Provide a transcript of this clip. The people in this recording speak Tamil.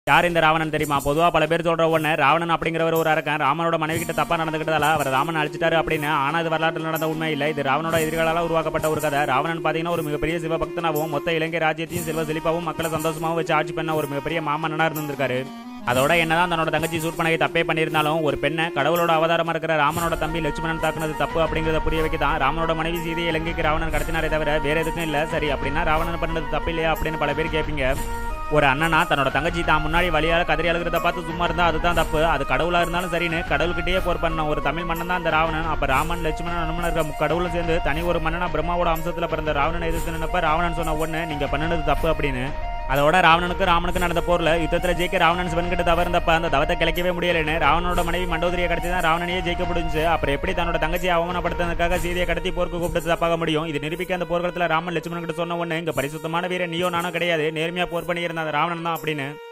யார் இந்த ராவணன் தெரியுமா பொதுவா பல பேர் சொல்ற ஒண்ணு ராவணன் அப்படிங்கிறவர் ஒரு அரக்கன் ராமனோட மனைவி கிட்ட தப்பா நடந்துக்கிட்டதால அவர் ராமன் அழிச்சிட்டாரு அப்படின்னு ஆனா இது வரலாற்றில் நடந்த உண்மை இல்லை இது ராவனோட எதிர்களால உருவாக்கப்பட்ட ஒரு கதை ராவணன் பாத்தீங்கன்னா ஒரு மிகப்பெரிய சிவபக்தனாகவும் மொத்த இலங்கை ராஜ்யத்தையும் செல்வ செழிப்பாகவும் மக்களை சந்தோஷமாகவும் வச்சு ஆட்சி பண்ண ஒரு மிகப்பெரிய மாமன்னனா இருந்திருக்காரு அதோட என்னதான் தன்னோட தங்கச்சி சூர்பனகை தப்பே பண்ணியிருந்தாலும் ஒரு பெண்ணை கடவுளோட அவதாரமா இருக்கிற ராமனோட தம்பி லட்சுமணன் தாக்குனது தப்பு அப்படிங்கறத புரிய வைக்க தான் ராமனோட மனைவி சீதையை இலங்கைக்கு ராவணன் கடத்தினாரே தவிர வேற எதுக்கும் இல்ல சரி அப்படின்னா ராவணன் பண்ணது தப்பு இல்லையா அப்படின்னு பல பேர் கேட்பீங்க ஒரு அண்ணனா தன்னோட தங்கச்சி தான் முன்னாடி வழியால கதறி அழுகிறத பார்த்து சும்மா இருந்தா அதுதான் தப்பு அது கடவுளா இருந்தாலும் சரின்னு கடவுள்கிட்டயே போர் பண்ண ஒரு தமிழ் மன்னன் தான் அந்த ராவணன் அப்ப ராமன் லட்சுமணன் அனுமன் இருக்க முக்கடவுளும் சேர்ந்து தனி ஒரு மன்னனா பிரம்மாவோட அம்சத்துல பிறந்த ராவணனை எதிர்த்து நின்னப்ப ராவணன் சொன்ன ஒண்ணு நீங்க பண்ணுனது தப்பு அப்படின்னு அதோட ராவணனுக்கு ராமனுக்கு நடந்த போர்ல யுத்தத்துல ஜெயிக்க ராவணன் சிவன் கிட்ட தவறுந்தப்ப அந்த தவத்தை கிளைக்கவே முடியலன்னு ராவணனோட மனைவி மண்டோதரியை கடத்தி தான் ராவணனையே ஜெயிக்க முடிஞ்சு அப்புறம் எப்படி தன்னோட தங்கச்சியை அவமானப்படுத்துறதுக்காக சீதையை கடத்தி போருக்கு கூப்பிட்டு தப்பாக முடியும் இது நிரூபிக்க அந்த போர்க்களத்துல ராமன் லட்சுமணன் கிட்ட சொன்ன ஒண்ணு இங்க பரிசுத்தமான வீரன் நீயோ நானோ கிடையாது நேர்மையா போர் பண்ணியிருந்த அந்த ராவணன் தான் அப்படின்னு